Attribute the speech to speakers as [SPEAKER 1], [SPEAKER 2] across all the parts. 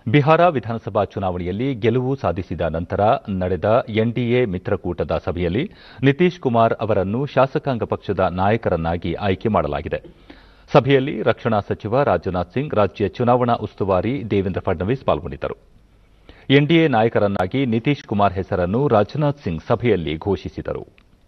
[SPEAKER 1] ಬಿಹಾರ ವಿಧಾನಸಭಾ ಚುನಾವಣೆಯಲ್ಲಿ ಗೆಲುವು ಸಾಧಿಸಿದ ನಂತರ ನಡೆದ ಎನ್ಡಿಎ ಮಿತ್ರಕೂಟದ ಸಭೆಯಲ್ಲಿ ನಿತೀಶ್ ಕುಮಾರ್ ಅವರನ್ನು ಶಾಸಕಾಂಗ ಪಕ್ಷದ ನಾಯಕರನ್ನಾಗಿ ಆಯ್ಕೆ ಮಾಡಲಾಗಿದೆ ಸಭೆಯಲ್ಲಿ ರಕ್ಷಣಾ ಸಚಿವ ರಾಜನಾಥ್ ಸಿಂಗ್ ರಾಜ್ಯ ಚುನಾವಣಾ ಉಸ್ತುವಾರಿ ದೇವೇಂದ್ರ ಫಡ್ನವೀಸ್ ಪಾಲ್ಗೊಂಡಿದ್ದರು ಎನ್ಡಿಎ ನಾಯಕರನ್ನಾಗಿ ನಿತೀಶ್ ಕುಮಾರ್ ಹೆಸರನ್ನು ರಾಜನಾಥ್ ಸಿಂಗ್ ಸಭೆಯಲ್ಲಿ ಘೋಷಿಸಿದರು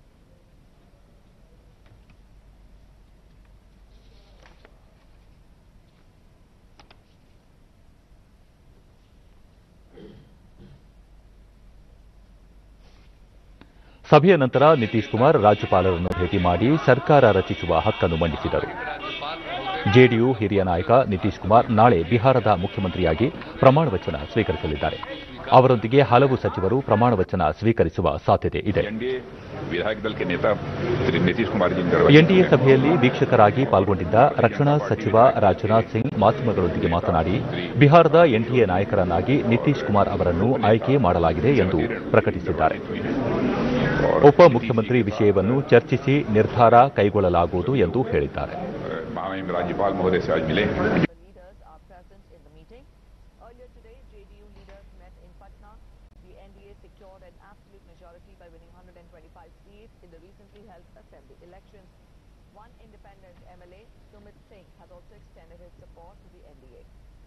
[SPEAKER 1] ಸಭೆಯ ನಂತರ ನಿತೀಶ್ ಕುಮಾರ್ ರಾಜ್ಯಪಾಲರನ್ನು ಭೇಟಿ ಮಾಡಿ ಸರ್ಕಾರ ರಚಿಸುವ ಹಕ್ಕನ್ನು ಮಂಡಿಸಿದರು ಜೆಡಿಯು ಹಿರಿಯ ನಾಯಕ ನಿತೀಶ್ ಕುಮಾರ್ ನಾಳೆ ಬಿಹಾರದ ಮುಖ್ಯಮಂತ್ರಿಯಾಗಿ ಪ್ರಮಾಣ ವಚನ ಸ್ವೀಕರಿಸಲಿದ್ದಾರೆ ಅವರೊಂದಿಗೆ ಹಲವು ಸಚಿವರು ಪ್ರಮಾಣ ವಚನ ಸ್ವೀಕರಿಸುವ ಸಾಧ್ಯತೆ ಇದೆ
[SPEAKER 2] एनडीए विधायक दल के नेता श्री नीतीश कुमार जी ने
[SPEAKER 1] ಎನ್ಡಿಎ ಸಭೆಯಲ್ಲಿ ವೀಕ್ಷಕರಾಗಿ ಪಾಲ್ಗೊಂಡಿದ್ದ ರಕ್ಷಣಾ ಸಚಿವ ರಾಜನಾಥ್ ಸಿಂಗ್ ಮಾಧ್ಯಮಗಳೊಂದಿಗೆ ಮಾತನಾಡಿ ಬಿಹಾರದ ಎನ್ಡಿಎ ನಾಯಕರನ್ನಾಗಿ ನಿತೀಶ್ ಕುಮಾರ್ ಅವರನ್ನು ಆಯ್ಕೆ ಮಾಡಲಾಗಿದೆ ಎಂದು ಪ್ರಕಟಿಸಿದ್ದಾರೆ ಉಪಮುಖ್ಯಮಂತ್ರಿ ವಿಷಯವನ್ನು ಚರ್ಚಿಸಿ ನಿರ್ಧಾರ ಕೈಗೊಳ್ಳಲಾಗುವುದು ಎಂದು ಹೇಳಿದ್ದಾರೆ
[SPEAKER 2] महामहिम राज्यपाल महोदय से आज मिले
[SPEAKER 3] The leaders are present in the meeting. Earlier today, JDU leaders met in Patna. The NDA secured an absolute majority by winning 125 seats in the recently held assembly elections. One independent MLA, Sumit Singh, has also extended his support to the NDA.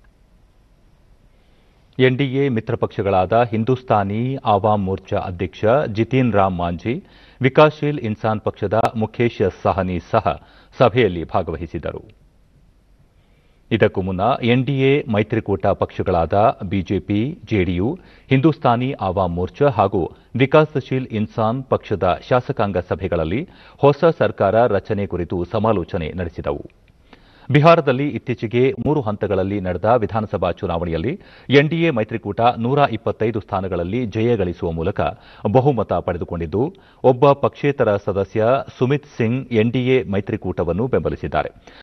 [SPEAKER 1] NDA ಮಿತ್ರಪಕ್ಷಗಳಾದ ಹಿಂದೂಸ್ತಾನಿ ಆವಾಮ್ ಮೋರ್ಚಾ ಅಧ್ಯಕ್ಷ ಜಿತಿನ್ ರಾಮ್ ಮಾಂಝಿ ವಿಕಾಸ್ಶೀಲ್ ಇನ್ಸಾನ್ ಪಕ್ಷದ ಮುಖೇಶ್ ಸಹನಿ ಸಹ ಸಭೆಯಲ್ಲಿ ಭಾಗವಹಿಸಿದರು ಇದಕ್ಕೂ ಮುನ್ನ NDA ಮೈತ್ರಿಕೂಟ ಪಕ್ಷಗಳಾದ ಬಿಜೆಪಿ ಜೆಡಿಯು ಹಿಂದೂಸ್ತಾನಿ ಆವಾಮ್ ಮೋರ್ಚಾ ಹಾಗೂ ವಿಕಾಸಶೀಲ್ ಇನ್ಸಾನ್ ಪಕ್ಷದ ಶಾಸಕಾಂಗ ಸಭೆಗಳಲ್ಲಿ ಹೊಸ ಸರ್ಕಾರ ರಚನೆ ಕುರಿತು ಸಮಾಲೋಚನೆ ನಡೆಸಿದವು ಬಿಹಾರದಲ್ಲಿ ಇತ್ತೀಚೆಗೆ ಮೂರು ಹಂತಗಳಲ್ಲಿ ನಡೆದ ವಿಧಾನಸಭಾ ಚುನಾವಣೆಯಲ್ಲಿ ಎನ್ಡಿಎ ಮೈತ್ರಿಕೂಟ ನೂರ ಇಪ್ಪತ್ತೈದು ಸ್ಥಾನಗಳಲ್ಲಿ ಜಯ ಗಳಿಸುವ ಮೂಲಕ ಬಹುಮತ ಪಡೆದುಕೊಂಡಿದ್ದು ಒಬ್ಬ ಪಕ್ಷೇತರ ಸದಸ್ಯ ಸುಮಿತ್ ಸಿಂಗ್ ಎನ್ಡಿಎ ಮೈತ್ರಿಕೂಟವನ್ನು ಬೆಂಬಲಿಸಿದ್ದಾರೆ